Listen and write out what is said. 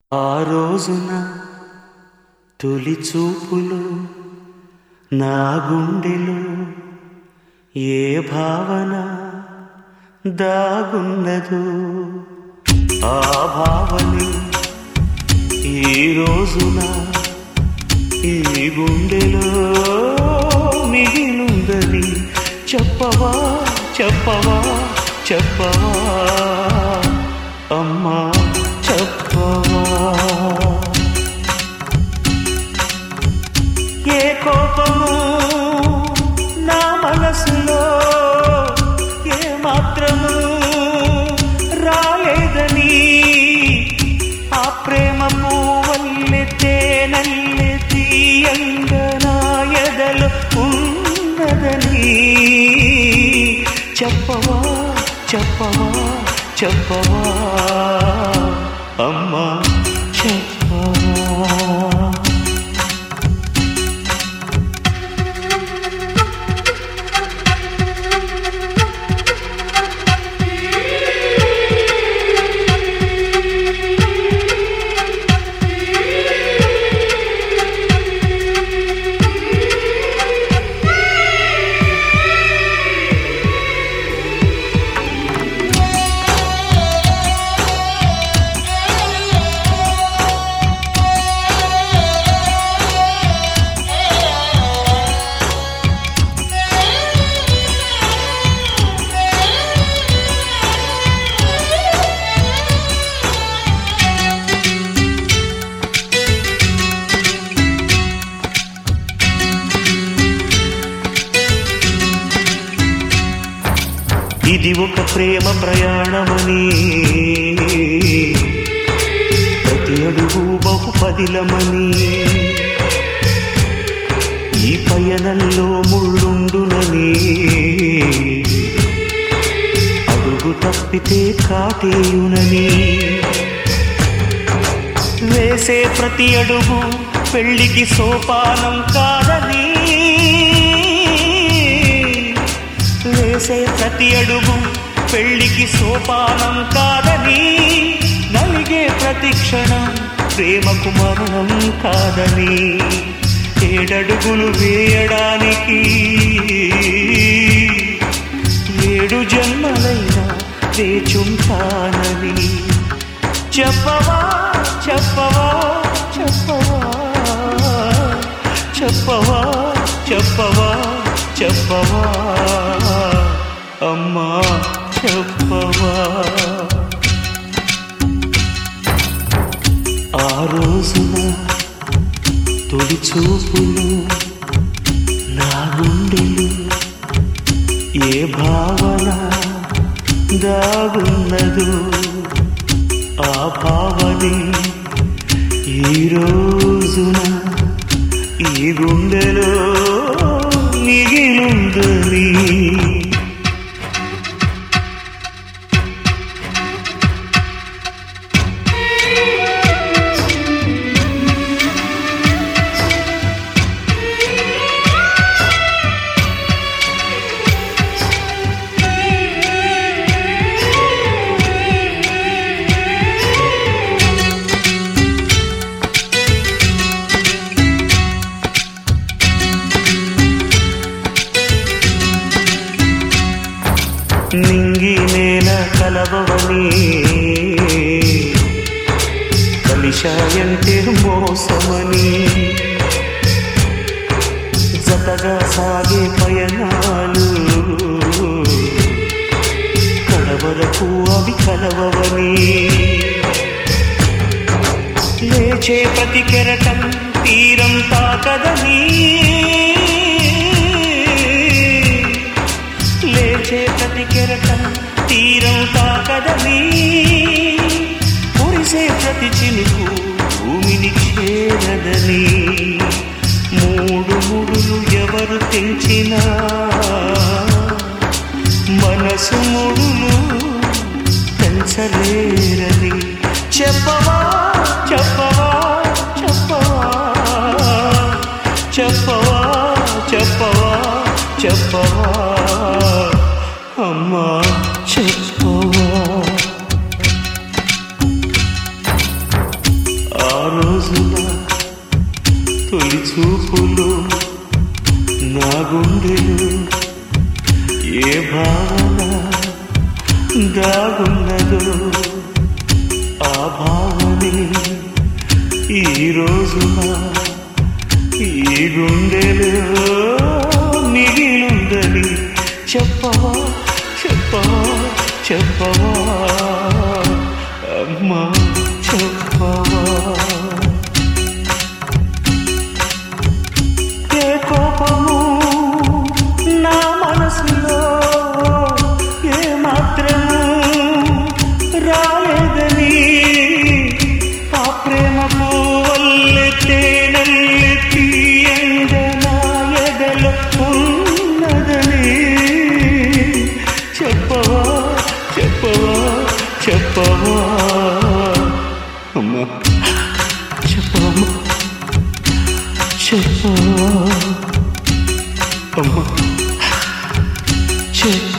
ఆ రోజున తొలి చూపులు నా గుండెలో ఏ భావన దాగున్నదో ఆ భావనే ఈ రోజున ఈ గుండెలో మిగిలుందని చెప్పవా చెప్పవా చెప్పవా అమ్మా చెప్పవా ఏ కోపము నా మనసులో ఏ మాత్రము రాలేదని ఆ ప్రేమ పువ్వల్లె తేనల్లె తీయంగా నా ఎదలు ఉన్నదని చెప్పవా చెప్పవా చెప్పవా అమ్మా చెప్పవా ఇది ఒక ప్రేమ ప్రయాణమని ప్రతి అడుగు బహు పదిలమని ఈ పయనంలో ముళ్ళుండునని అడుగు తప్పితే కాటేయునని వేసే ప్రతి అడుగు పెళ్లికి సోపానం కాదని వేసే ప్రతి అడుగు పెళ్లికి సోపానం కాదని నలిగే ప్రతి క్షణం ప్రేమకు మరణం కాదని ఏడడుగులు వేయడానికి ఏడు జన్మలైనా వేచుంటానని చెప్పవా చెప్పవా చెప్పవా చెప్పవా చెప్పవా చెప్పవా అమ్మా చెప్పవా ఆ రోజున తొలి చూపులు నా గుండెలు ఏ భావన దాగున్నదో ఆ భావనే ఈ రోజున ఈ గుండెలో మిగిలుందని నింగి నేల కలవని కలిశాయంటే మోసమని జతగా సాగే పయనాలు కడవరకు అవి కలవని లేచే ప్రతి కెరటం తీరం తాకదని లేచే ప్రతి కెరటం తీరం తాకదని కురిసే ప్రతి చినుకు భూమిని చేరదని మూడు ముడులు ఎవరు తెంచినా మనసు ముడులు పెంచలేరని చెప్పవా చెప్పవా చెప్పవా చెప్పవా చెప్పవా చెప్పవా అమ్మా చెప్పవా ఆ రోజున తొలి చూపులు నా గుండెలు ఏ భావన దాగున్నదో ఆ భావనే ఈ రోజున ఈ గుండెలో మిగిలుందని చెప్పవా చెప్పవా చెప్పవా అమ్మా చెప్పవా ఏ కోపము నా మనసులో ఏ మాత్రము రాలేదని ఆ ప్రేమ పువ్వల్లె తేనెల్లె తీయంగ నా ఎదలో ఉన్నదని చెప్పవా చెప్పవా చెప్పవా అమ్మా చెప్పవమ్మా చెప్పవా అమ్మా చెప్ప